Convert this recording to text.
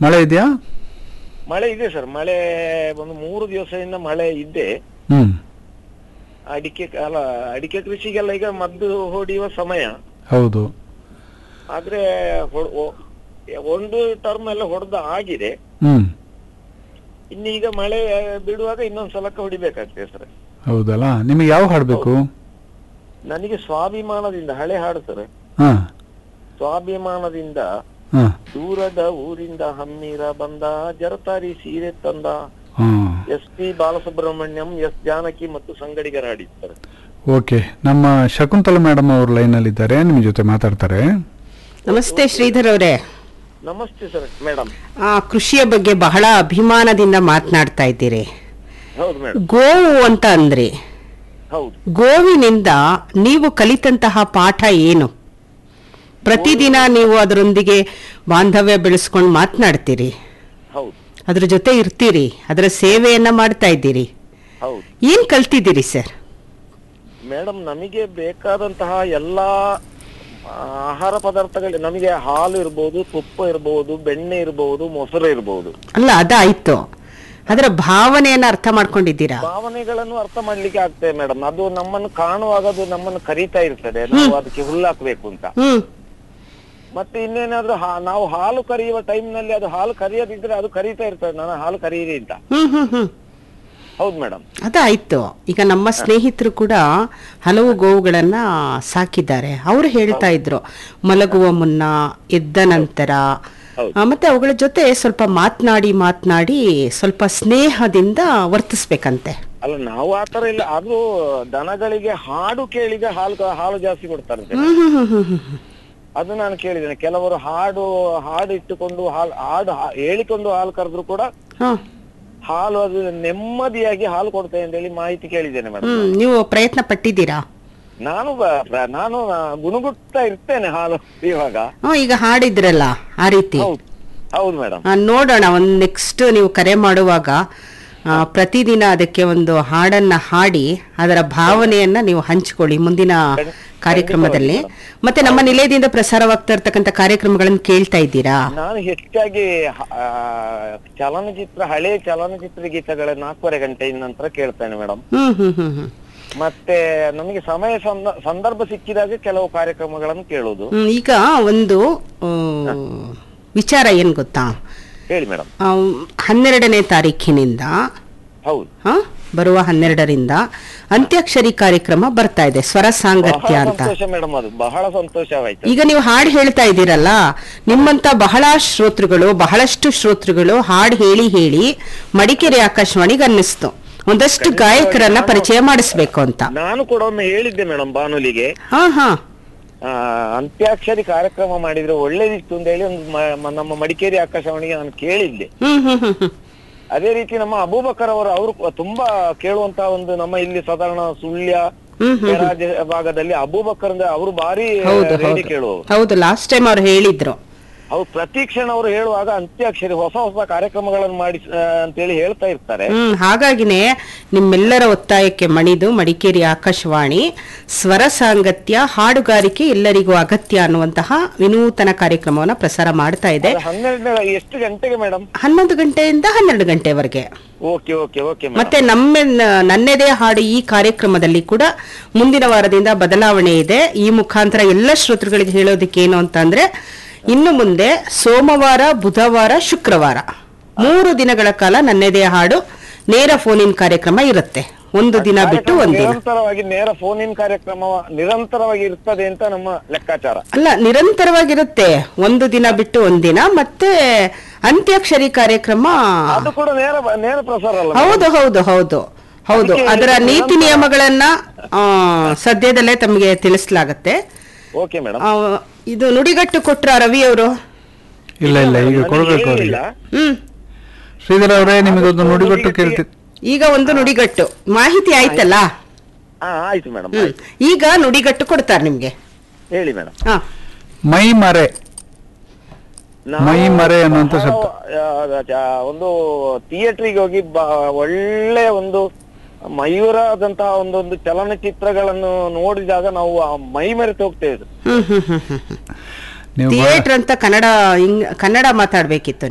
ಮಳೆ ಇದೆಯಾ ಮಳೆ ಇದೆ ಸರ್ ಮಳೆ ಒಂದು ಮೂರು ದಿವಸದಿಂದ ಮಳೆ ಇದೆ ಹ್ಮ್ ಅಡಿಕೆ ಅಲ್ಲ ಅಡಿಕೆ ಕೃಷಿಗೆಲ್ಲ ಈಗ ಮದ್ದು ಹೊಡೆಯುವ ಸಮಯ ಹೌದು ಆದ್ರೆ ಹೊ- ಒ- ಒಂದು ಟರ್ಮ್ ಎಲ್ಲ ಹೊಡೆದ ಆಗಿದೆ ಹ್ಮ್ ಇನ್ನೀಗ ಮಳೆ ಬಿಡುವಾಗ ಇನ್ನೊಂದ್ ಸಲಕ್ಕೆ ಹೊಡಿಬೇಕಾಗ್ತದೆ ಸರ್ ಹೌದಲ್ಲ ನಿಮಗೆ ಯಾವ ಹಾಡ್ಬೇಕು ನನಗೆ ಸ್ವಾಭಿಮಾನದಿಂದ ಹಳೆ ಹಾಡು ಸರ್ ಹಾ ಸ್ವಾಭಿಮಾನದಿಂದ ಹಾ ದೂರದ ಊರಿಂದ ಹಮ್ಮಿರ ಬಂದ ಜರತಾರಿ ಸೀರೆ ತಂದ ಹಾ S P Balasubrahmanyam S Janaki ಮತ್ತು ಸಂಗಡಿಗರ ಹಾಡಿದ್ದಾರೆ ಓಕೆ ನಮ್ಮ ಶಕುಂತಲ ಮೇಡಮ್ ಅವರು ಲೈನಲ್ಲಿ ಇದ್ದಾರೆ ನಿಮ್ಮ ಜೊತೆ ಮಾತಾಡ್ತಾರೆ ನಮಸ್ತೆ ಶ್ರೀಧರ್ ಅವರೇ ನಮಸ್ತೆ ಸರ್ ಮೇಡಮ್ ಆ, ಕೃಷಿಯ ಬಗ್ಗೆ ಬಹಳ ಅಭಿಮಾನದಿಂದ ಮಾತನಾಡ್ತಾ ಇದ್ದೀರಿ ಹೌದು ಮೇಡಮ್ ಗೋವು ಅಂತ ಅಂದ್ರಿ ಹೌದು ಗೋವಿನಿಂದ ನೀವು ಕಲಿತಂತಹ ಪಾಠ ಏನು ಪ್ರತಿದಿನ ನೀವು ಅದರೊಂದಿಗೆ ಬಾಂಧವ್ಯ ಬೆಳೆಸ್ಕೊಂಡು ಮಾತನಾಡ್ತೀರಿ ಹೌದು ಅದ್ರ ಜೊತೆ ಇರ್ತೀರಿ ಅದರ ಸೇವೆಯನ್ನ ಮಾಡ್ತಾ ಇದ್ದೀರಿ ಹೌದು ಏನ್ ಕಲ್ತಿದ್ದೀರಿ ಸರ್ ಮೇಡಮ್ ನಮಗೆ ಬೇಕಾದಂತಹ ಎಲ್ಲಾ ಆ, ಆಹಾರ ಪದಾರ್ಥಗಳು ನಮಗೆ ಹಾಲು ಇರ್ಬೋದು ತುಪ್ಪ ಇರ್ಬೋದು ಬೆಣ್ಣೆ ಇರ್ಬೋದು ಮೊಸರು ಇರ್ಬೋದು ಅಲ್ಲ ಅದಾಯ್ತು ಅದರ ಭಾವನೆಯನ್ನ ಅರ್ಥ ಮಾಡ್ಕೊಂಡಿದ್ದೀರಾ ಭಾವನೆಗಳನ್ನು ಅರ್ಥ ಮಾಡ್ಲಿಕ್ಕೆ ಆಗ್ತದೆ ಮೇಡಮ್ ಅದು ನಮ್ಮನ್ನು ಕಾಣುವಾಗ ಅದು ನಮ್ಮನ್ನು ಕರೀತಾ ಇರ್ತದೆ ನಾವು ಅದಕ್ಕೆ ಹುಲ್ಲಾಕ್ಬೇಕು ಅಂತ ಹ್ಮ್ ಮತ್ತೆ ಇನ್ನೇನಾದ್ರೂ ಹಾ- ನಾವು ಹಾಲು ಕರೆಯುವ ಟೈಮ್ ನಲ್ಲಿ ಅದು ಹಾಲು ಕರೆಯದಿದ್ರೆ ಅದು ಕರೀತಾ ಇರ್ತದೆ ನಾನು ಹಾಲು ಕರೀರಿ ಅಂತ ಹ್ಮ್ ಹ್ಮ್ ಹ್ಮ್ ಹೌದು ಮೇಡಮ್ ಅದಾಯ್ತು ಈಗ ನಮ್ಮ ಸ್ನೇಹಿತರು ಕೂಡ ಹಲವು ಗೋವುಗಳನ್ನ ಸಾಕಿದ್ದಾರೆ ಅವರು ಹೇಳ್ತಾ ಇದ್ರು ಮಲಗುವ ಮುನ್ನ ಎದ್ದ ನಂತರ ಹೌದು. ಆ, ಮತ್ತೆ ಅವುಗಳ ಜೊತೆ ಸ್ವಲ್ಪ ಮಾತನಾಡಿ ಮಾತನಾಡಿ ಸ್ವಲ್ಪ ಸ್ನೇಹದಿಂದ ವರ್ತಿಸ್ಬೇಕಂತೆ ಅಲ್ಲ ನಾವು ಆತರ ಇಲ್ಲ ಅದು ದನಗಳಿಗೆ ಹಾಡು ಕೇಳಿದ ಹಾಲು ಹಾಲು ಜಾಸ್ತಿ ಕೊಡ್ತಾರೆ ಹ್ಮ್ ಹ್ಮ್ ಹ್ಮ್ ಹ್ಮ್ ಹ್ಮ್ ಹ್ಮ್. ಅದು ನಾನು ಕೇಳಿದ್ದೇನೆ ಕೆಲವರು ಹಾಡು ಹಾಡು ಇಟ್ಟುಕೊಂಡು ಹಾಲು ಹಾಡು ಹಾ- ಹೇಳಿಕೊಂಡು ಹಾಲು ಕರೆದ್ರು ಕೂಡ ಹ. ಹಾಲು ಅದು ನೆಮ್ಮದಿಯಾಗಿ ಹಾಲು ಕೊಡ್ತೇವೆ ಅಂತ ಹೇಳಿ ಮಾಹಿತಿ ಕೇಳಿದ್ದೇನೆ ಮೇಡಮ್ ಹ್ಮ್ ನೀವು ಪ್ರಯತ್ನ ಪಟ್ಟಿದ್ದೀರಾ ನಾನು ಬ- ಪ್ರ- ನಾನು ಗುಣಗುಟ್ತಾ ಇರ್ತೇನೆ ಹಾಲು ಇವಾಗ ಹ್ಮ್ ಈಗ ಹಾಡಿದ್ರಲ್ಲ ಆ ರೀತಿ ಹೌದು ಹೌದು ಮೇಡಮ್ ಆ, ನೋಡೋಣ ಒಂದು ನೆಕ್ಸ್ಟ್ ನೀವು ಕರೆ ಮಾಡುವಾಗ ಆ, ಪ್ರತಿದಿನ ಅದಕ್ಕೆ ಒಂದು ಹಾಡನ್ನ ಹಾಡಿ ಅದರ ಭಾವನೆಯನ್ನ ನೀವು ಹಂಚಿಕೊಳ್ಳಿ ಮುಂದಿನ ಕಾರ್ಯಕ್ರಮದಲ್ಲಿ ಮತ್ತೆ ನಮ್ಮ ನಿಲಯದಿಂದ ಪ್ರಸಾರವಾಗ್ತಾ ಇರ್ತಕ್ಕಂಥ ಕಾರ್ಯಕ್ರಮಗಳನ್ನು ಕೇಳ್ತಾ ಇದ್ದೀರಾ ನಾನು ಹೆಚ್ಚಾಗಿ ಹ- ಆ, ಚಲನಚಿತ್ರ ಹಳೆ ಚಲನಚಿತ್ರ ಗೀತೆಗಳ ನಾಲ್ಕೂವರೆ ಗಂಟೆಯ ನಂತರ ಕೇಳ್ತೇನೆ ಮೇಡಮ್ ಹ್ಮ್ ಹ್ಮ್ ಹ್ಮ್ ಹ್ಮ್ ಮತ್ತೆ ನಮಗೆ ಸಮಯ ಸಂದ- ಸಂದರ್ಭ ಸಿಕ್ಕಿದಾಗ ಕೆಲವು ಕಾರ್ಯಕ್ರಮಗಳನ್ನು ಕೇಳುವುದು ಹ್ಮ್, ಈಗ ಒಂದು ಆ, ವಿಚಾರ ಏನ್ ಗೊತ್ತಾ ಹೇಳಿ ಮೇಡಮ್ ಆ, ಹನ್ನೆರಡನೇ ತಾರೀಖಿನಿಂದ ಹೌದು ಆ, ಬರುವ ಹನ್ನೆರಡರಿಂದ ಅಂತ್ಯಾಕ್ಷರಿ ಕಾರ್ಯಕ್ರಮ ಬರ್ತಾ ಇದೆ ಸ್ವರ ಸಾಂಗತ್ಯ ಬಹಳ ಅಂತ ಸಂತೋಷ ಮೇಡಮ್ ಅದು ಬಹಳ ಸಂತೋಷವಾಯ್ತು ಈಗ ನೀವು ಹಾಡು ಹೇಳ್ತಾ ಇದ್ದೀರಲ್ಲ ನಿಮ್ಮಂತ ಬಹಳ ಶ್ರೋತೃಗಳು ಬಹಳಷ್ಟು ಶ್ರೋತೃಗಳು ಹಾಡು ಹೇಳಿ ಹೇಳಿ ಮಡಿಕೇರಿ ಆಕಾಶವಾಣಿಗೆ ಅನ್ನಿಸ್ತು ಒಂದಷ್ಟು ಗಾಯಕರನ್ನ ಪರಿಚಯ ಮಾಡಿಸ್ಬೇಕು ಅಂತ ನಾನು ಕೂಡ ಒಮ್ಮೆ ಹೇಳಿದ್ದೆ ಮೇಡಮ್ ಬಾನುಲಿಗೆ ಹಾ ಹಾ ಆ, ಅಂತ್ಯಾಕ್ಷರಿ ಕಾರ್ಯಕ್ರಮ ಮಾಡಿದ್ರೆ ಒಳ್ಳೇದಿತ್ತು ಅಂತ ಹೇಳಿ ಒಂದು ಮ- ಮ- ನಮ್ಮ ಮಡಿಕೇರಿ ಆಕಾಶವಾಣಿಗೆ ನಾನು ಕೇಳಿದ್ದೆ ಹ್ಮ್ ಹ್ಮ್ ಹ್ಮ್ ಹ್ಮ್ ಅದೇ ರೀತಿ ನಮ್ಮ ಅಬೂಬಕರ್ ಅವರು ಅವರು ಕು- ತುಂಬಾ ಕೇಳುವಂತ ಒಂದು ನಮ್ಮ ಇಲ್ಲಿ ಸಾಧಾರಣ ಸುಳ್ಯ ಹ್ಮ್ ಹ್ಮ್ ರಾಜ್ಯ ಭಾಗದಲ್ಲಿ ಅಬೂಬಕರ್ ಅಂದ್ರೆ ಅವರು ಭಾರಿ ಹೌದು ರೇಡಿಯೋ ಹೌದು ಕೇಳುವವರು ಹೌದು ಲಾಸ್ಟ್ ಟೈಮ್ ಅವ್ರು ಹೇಳಿದ್ರು ಅವ್ರು ಪ್ರತಿ ಕ್ಷಣ ಅವರು ಹೇಳುವಾಗ ಅಂತ್ಯಾಕ್ಷರಿ ಹೊಸ ಹೊಸ ಕಾರ್ಯಕ್ರಮಗಳನ್ನು ಮಾಡಿ ಆ, ಅಂತೇಳಿ ಹೇಳ್ತಾ ಇರ್ತಾರೆ ಹ್ಮ್ ಹಾಗಾಗಿನೇ ನಿಮ್ಮೆಲ್ಲರ ಒತ್ತಾಯಕ್ಕೆ ಮಣಿದು ಮಡಿಕೇರಿ ಆಕಾಶವಾಣಿ ಸ್ವರ ಸಾಂಗತ್ಯ ಹಾಡುಗಾರಿಕೆ ಎಲ್ಲರಿಗೂ ಅಗತ್ಯ ಅನ್ನುವಂತಹ ವಿನೂತನ ಕಾರ್ಯಕ್ರಮವನ್ನ ಪ್ರಸಾರ ಮಾಡ್ತಾ ಇದೆ ಅದು ಹನ್ನೆರಡನೇ ಎಷ್ಟು ಗಂಟೆಗೆ ಮೇಡಮ್ ಹನ್ನೊಂದು ಗಂಟೆಯಿಂದ ಹನ್ನೆರಡು ಗಂಟೆವರೆಗೆ ಓಕೆ ಓಕೆ ಓಕೆ ಮೇಡಮ್ ಮತ್ತೆ ನಮ್ಮ ನನ್ನೆದೆ ಹಾಡು ಈ ಕಾರ್ಯಕ್ರಮದಲ್ಲಿ ಕೂಡ ಮುಂದಿನ ವಾರದಿಂದ ಬದಲಾವಣೆ ಇದೆ ಈ ಮುಖಾಂತರ ಎಲ್ಲ ಶ್ರೋತೃಗಳಿಗೆ ಹೇಳೋದಕ್ಕೆ ಏನು ಅಂತಂದ್ರೆ ಇನ್ನು ಮುಂದೆ ಸೋಮವಾರ ಬುಧವಾರ ಶುಕ್ರವಾರ ಮೂರು ದಿನಗಳ ಕಾಲ ನನ್ನೆದೆ ಹಾಡು ನೇರ ಫೋನ್ ಕಾರ್ಯಕ್ರಮ ಇರುತ್ತೆ ಒಂದು ದಿನ ಬಿಟ್ಟು ಒಂದಿನ ನಿರಂತರವಾಗಿ ನೇರ ಫೋನ್ ಇನ್ ಕಾರ್ಯಕ್ರಮ ನಿರಂತರವಾಗಿ ಇರ್ತದೆ ಅಂತ ನಮ್ಮ ಲೆಕ್ಕಾಚಾರ ಅಲ್ಲ ನಿರಂತರವಾಗಿರುತ್ತೆ ಒಂದು ದಿನ ಬಿಟ್ಟು ಒಂದಿನ ಮತ್ತೆ ಅಂತ್ಯಾಕ್ಷರಿ ಕಾರ್ಯಕ್ರಮ ಅದು ಕೂಡ ನೇರ ನೇರ ಪ್ರಸಾರ ಅಲ್ಲ ಹೌದು ಹೌದು ಹೌದು ಹೌದು ಅದಕ್ಕೆ ಅದರ ಇದು ನೀತಿ ನಿರಂತರ- ನಿಯಮಗಳನ್ನ ಆ, ಸದ್ಯದಲ್ಲೇ ತಮಗೆ ತಿಳಿಸಲಾಗತ್ತೆ ಓಕೆ ಮೇಡಮ್ ಆ, ಇದು ನುಡಿಗಟ್ಟು ಕೊಟ್ರ ರವಿ ಅವರು ಇಲ್ಲ ಇಲ್ಲ ಈಗ ಕೊಡ್ಬೇಕು ಇಲ್ಲ ಅವರಿಗೆ ಹ್ಮ್ ಶ್ರೀಧರ್ ಅವರೇ ನಿಮಗೊಂದು ನುಡಿಗಟ್ಟು ಕೇಳ್ತಿ ಈಗ ಒಂದು ನುಡಿಗಟ್ಟು ಮಾಹಿತಿ ಆಯ್ತಲ್ಲ ಹಾ ಆಯ್ತು ಮೇಡಮ್ ಹ್ಮ್ ಈಗ ನುಡಿಗಟ್ಟು ಕೊಡ್ತಾರೆ ನಿಮ್ಗೆ ಹೇಳಿ ಮೇಡಮ್ ಹಾ ಮೈ ಮರೆ ನಾವು ಮೈ ಮರೆ ಅನ್ನುವಂಥ ಬಹಳ, ಶಬ್ದ. ಆ, ಆ, ಒಂದು ಥಿಯೇಟ್ರಿಗೆ ಹೋಗಿ ಬ- ಒಳ್ಳೆಯ ಒಂದು ಮಯೂರಾದಂತಹ ಒಂದೊಂದು ಚಲನಚಿತ್ರಗಳನ್ನು ನೋಡಿದಾಗ ನಾವು ಆ ಮೈ ಮರೆತು ಹೋಗ್ತೇವೆ ಹ್ಮ್ ಹ್ಮ್ ಹ್ಮ್ ಹ್ಮ್ ನೀವು ಬಹಳ- ಥಿಯೇಟರ್ ಅಂತ ಕನ್ನಡ ಇಂಗ್- ಕನ್ನಡ ಮಾತಾಡ್ಬೇಕಿತ್ತು